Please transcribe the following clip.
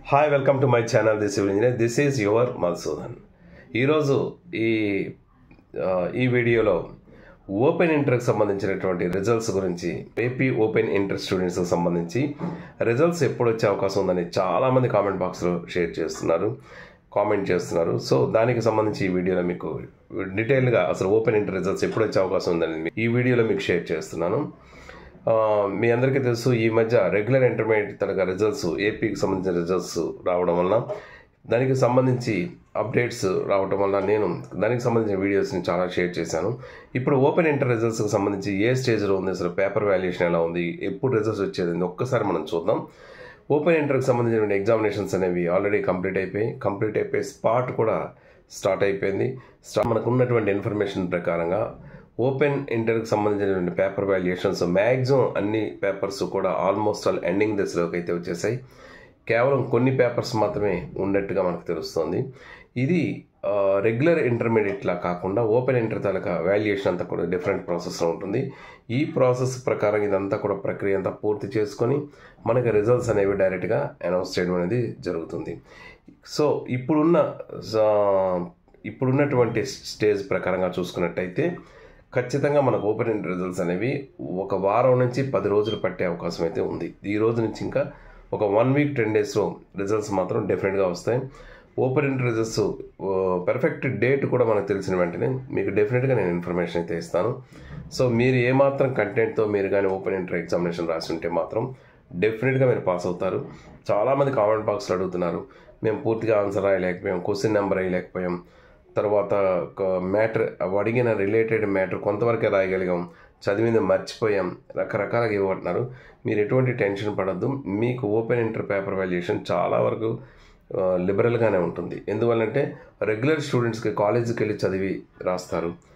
hi welcome to my channel this engineer this is your Madhusudan ఈరోజు ఈ ఆ, ఈ వీడియోలో ఓపెన్ ఇంటర్కి సంబంధించినటువంటి రిజల్ట్స్ గురించి ఏపీ ఓపెన్ ఇంటర్ స్టూడెంట్స్కి సంబంధించి రిజల్ట్స్ ఎప్పుడు వచ్చే అవకాశం ఉందని చాలామంది కామెంట్ బాక్స్లో షేర్ చేస్తున్నారు కామెంట్ చేస్తున్నారు సో దానికి సంబంధించి ఈ వీడియోలో మీకు డీటెయిల్గా అసలు ఓపెన్ ఇంటర్ రిజల్ట్స్ ఎప్పుడు వచ్చే అవకాశం ఉందని మీ- ఈ వీడియోలో మీకు షేర్ చేస్తున్నాను ఆ, మీ అందరికీ తెలుసు ఈ మధ్య రెగ్యులర్ ఇంటర్మీడియట్ తనగా రిజల్ట్స్ ఏపీకి సంబంధించిన రిజల్ట్స్ రావడం వలన దానికి సంబంధించి అప్డేట్స్ రావడం వల్ల నేను దానికి సంబంధించిన వీడియోస్ని చాలా షేర్ చేశాను ఇప్పుడు ఓపెన్ ఇంటర్ రిజల్ట్స్కి సంబంధించి ఏ స్టేజ్లో ఉంది అసలు పేపర్ వాల్యుయేషన్ ఎలా ఉంది ఎప్పుడు రిజల్ట్స్ వచ్చేది ఒక్కసారి మనం చూద్దాం ఓపెన్ ఇంటర్కి సంబంధించిన ఎగ్జామినేషన్స్ అనేవి ఆల్రెడీ కంప్లీట్ అయిపోయి కంప్లీట్ అయిపోయి స్పాట్ కూడా స్టార్ట్ అయిపోయింది స్టా మనకు ఉన్నటువంటి ఇన్ఫర్మేషన్ ప్రకారంగా ఓపెన్ ఇంటర్కి సంబంధించినటువంటి పేపర్ వాల్యుయేషన్స్ మ్యాక్సిమం అన్ని పేపర్స్ కూడా ఆల్మోస్ట్ ఆల్ ఎండింగ్ దశలోకి అయితే వచ్చేసాయి కేవలం కొన్ని పేపర్స్ మాత్రమే ఉన్నట్టుగా మనకు తెలుస్తుంది ఇది రెగ్యులర్ ఇంటర్మీడియట్లా కాకుండా ఓపెన్ ఇంటర్ తాలూకా వాల్యుయేషన్ అంతా కూడా డిఫరెంట్ ప్రాసెస్లో ఉంటుంది ఈ ప్రాసెస్ ప్రకారం ఇదంతా కూడా ప్రక్రియ అంతా పూర్తి చేసుకొని మనకి రిజల్ట్స్ అనేవి డైరెక్ట్గా అనౌన్స్ చేయడం అనేది జరుగుతుంది సో ఇప్పుడున్న స- ఇప్పుడున్నటువంటి స్టేజ్ ప్రకారంగా చూసుకున్నట్టయితే ఖచ్చితంగా మనకు ఓపెన్ ఇంటర్ రిజల్ట్స్ అనేవి ఒక వారం నుంచి పది రోజులు పట్టే అవకాశం అయితే ఉంది ఈ రోజు నుంచి ఇంకా ఒక వన్ వీక్ టెన్ డేస్లో రిజల్ట్స్ మాత్రం డెఫినెట్గా వస్తాయి open inter results perfect date కూడా మనకు తెలిసిన వెంటనే మీకు డెఫినెట్గా నేను ఇన్ఫర్మేషన్ అయితే ఇస్తాను సో మీరు ఏమాత్రం కంటెంట్తో మీరు కానీ ఓపెన్ ఇంటర్ ఎగ్జామినేషన్ రాసి ఉంటే మాత్రం డెఫినెట్గా మీరు పాస్ అవుతారు చాలామంది కామెంట్ బాక్స్లో అడుగుతున్నారు మేము పూర్తిగా ఆన్సర్ రాయలేకపోయాం క్వశ్చన్ నెంబర్ వేయలేకపోయాం తర్వాత ఒక మ్యాటర్ అడిగిన రిలేటెడ్ మ్యాటర్ కొంతవరకే రాయగలిగాం చదివింది మర్చిపోయాం రకరకాలుగా ఇవ్వబడుతున్నారు మీరు ఎటువంటి టెన్షన్ పడద్దు మీకు ఓపెన్ ఇంటర్ పేపర్ వాల్యుయేషన్ చాలా వరకు లిబరల్గానే ఉంటుంది ఎందువల్లంటే రెగ్యులర్ స్టూడెంట్స్కి కాలేజీకి వెళ్ళి చదివి రాస్తారు